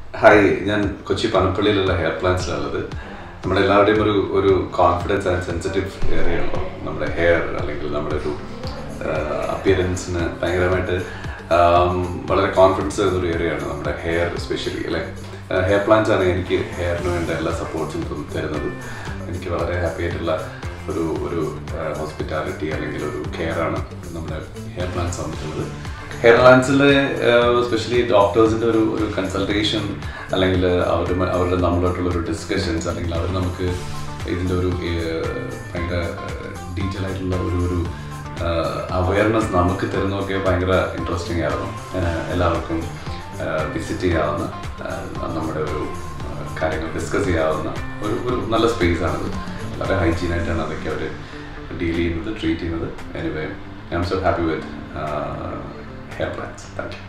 hi ഞാൻ Kochi പനപ്പള്ളിയിലുള്ള hair പ്ലാന്റ്സിലുള്ളത് നമ്മുടെ എല്ലാവരുടെയും ഒരു ഒരു കോൺഫിഡൻസ് ആൻഡ് സെൻസിറ്റീവ് ഏരിയ ഉണ്ടോ നമ്മുടെ ഹെയർ അല്ലെങ്കിൽ നമ്മുടെ ഒരു അപ്പിയറൻസിന് ഭയങ്കരമായിട്ട് ആം, വളരെ കോൺഫിഡൻസ് തരുന്ന ഒരു ഏരിയയാണ് നമ്മുടെ ഹെയർ എസ്പെഷ്യലി അല്ലേ ഹെയർ പ്ലാന്റ്സ് ആണ് എനിക്ക് ഹെയറിന് വേണ്ട എല്ലാ സപ്പോർട്ട്സും തരുന്നത് എനിക്ക് വളരെ ഹാപ്പി ആയിട്ടുള്ള ഒരു ഒരു ഹോസ്പിറ്റാലിറ്റി അല്ലെങ്കിൽ ഒരു കെയർ ആണ് നമ്മുടെ ഹെയർ പ്ലാന്റ്സ് വന്നിട്ടുള്ളത് ഹെയർ പ്ലാന്റ്സിൽ സ്പെഷ്യലി ഡോക്ടേഴ്സിൻ്റെ ഒരു ഒരു കൺസൾട്ടേഷൻ അല്ലെങ്കിൽ അവർ അവരുടെ നമ്മളായിട്ടുള്ള ഒരു ഡിസ്കഷൻസ് അല്ലെങ്കിൽ അവർ നമുക്ക് ഇതിൻ്റെ ഒരു ഏഹ്, ഭയങ്കര ഡീറ്റെയിൽ ആയിട്ടുള്ള ഒരു ഒരു അവയർനെസ് നമുക്ക് തരുന്നതൊക്കെ ഭയങ്കര ഇൻട്രസ്റ്റിംഗ് ആയിരുന്നു ഏഹ്, എല്ലാവർക്കും വിസിറ്റ് ചെയ്യാവുന്ന ഏഹ്, നമ്മുടെ ഒരു ഏഹ്, കാര്യങ്ങൾ ഡിസ്കസ് ചെയ്യാവുന്ന ഒരു ഒരു നല്ല സ്പേസ് ആണിത് വളരെ ഹൈജീൻ ആയിട്ടാണ് അതൊക്കെ അവർ ഡീൽ ചെയ്യുന്നത് ട്രീറ്റ് ചെയ്യുന്നത് anyway I'm so happy with hair plants thank U